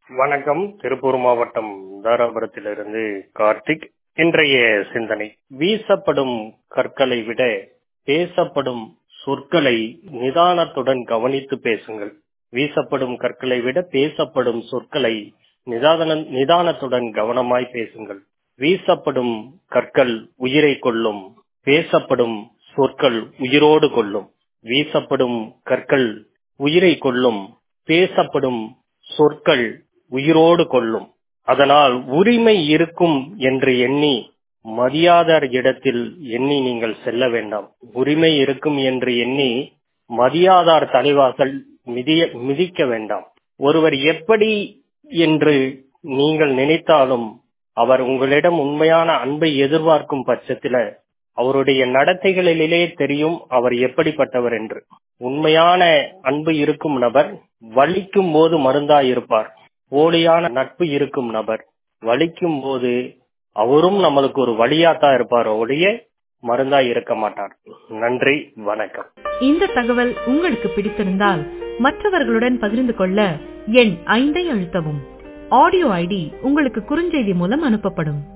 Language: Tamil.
வணக்கம் திருப்பூர் மாவட்டம் தாராபுரத்திலிருந்து கார்த்திக் இன்றைய சிந்தனை வீசப்படும் கற்களை விட பேசப்படும் சொற்களை நிதானத்துடன் கவனித்து பேசுங்கள் வீசப்படும் கற்களை விட பேசப்படும் சொற்களை நிதான நிதானத்துடன் கவனமாய் பேசுங்கள் வீசப்படும் கற்கள் உயிரை கொள்ளும் பேசப்படும் சொற்கள் உயிரோடு கொள்ளும் வீசப்படும் கற்கள் உயிரை கொள்ளும் பேசப்படும் சொற்கள் உயிரோடு கொள்ளும் அதனால் உரிமை இருக்கும் என்று எண்ணி மதியாதார் இடத்தில் எண்ணி நீங்கள் செல்ல வேண்டாம் உரிமை இருக்கும் என்று எண்ணி மதியாதார் தலைவாசல் மிதிய மிதிக்க வேண்டாம் ஒருவர் எப்படி என்று நீங்கள் நினைத்தாலும் அவர் உங்களிடம் உண்மையான அன்பை எதிர்பார்க்கும் பட்சத்தில அவருடைய நடத்தைகளிலே தெரியும் அவர் எப்படிப்பட்டவர் என்று உண்மையான அன்பு இருக்கும் நபர் வலிக்கும் போது மருந்தாய் இருப்பார் போலியான நட்பு இருக்கும் நபர் வலிக்கும் போது அவரும் நம்மளுக்கு ஒரு வழியாத்தான் இருப்பார் ஒழிய மருந்தாய் இருக்க மாட்டார் நன்றி வணக்கம் இந்த தகவல் உங்களுக்கு பிடித்திருந்தால் மற்றவர்களுடன் பகிர்ந்து கொள்ள எண் ஐந்தை அழுத்தவும் ஆடியோ ஐடி உங்களுக்கு குறுஞ்செய்தி மூலம் அனுப்பப்படும்